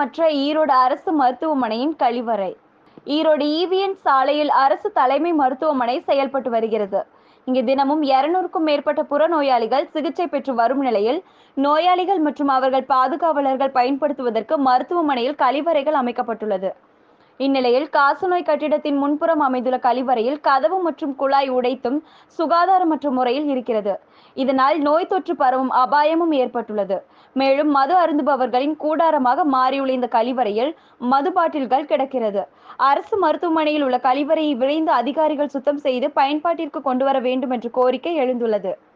சுத்தமற்ற ஈரோடு அரசு மருத்துவமனையின் கழிவறை ஈரோடு ஈவிஎன் சாலையில் அரசு தலைமை மருத்துவமனை செயல்பட்டு வருகிறது இங்கு தினமும் இருநூறுக்கும் மேற்பட்ட புறநோயாளிகள் சிகிச்சை பெற்று வரும் நிலையில் நோயாளிகள் மற்றும் அவர்கள் பாதுகாவலர்கள் பயன்படுத்துவதற்கு மருத்துவமனையில் கழிவறைகள் அமைக்கப்பட்டுள்ளது இந்நிலையில் காசநோய் கட்டிடத்தின் முன்புறம் அமைந்துள்ள கழிவறையில் கதவு மற்றும் குழாய் உடைத்தும் சுகாதாரமற்ற முறையில் இருக்கிறது இதனால் நோய் தொற்று பரவும் அபாயமும் ஏற்பட்டுள்ளது மேலும் மது அருந்துபவர்களின் கூடாரமாக மாறியுள்ள இந்த கழிவறையில் மது பாட்டில்கள் கிடக்கிறது அரசு மருத்துவமனையில் உள்ள கழிவறையை விரைந்து அதிகாரிகள் சுத்தம் செய்து பயன்பாட்டிற்கு கொண்டு வர வேண்டும் என்ற கோரிக்கை எழுந்துள்ளது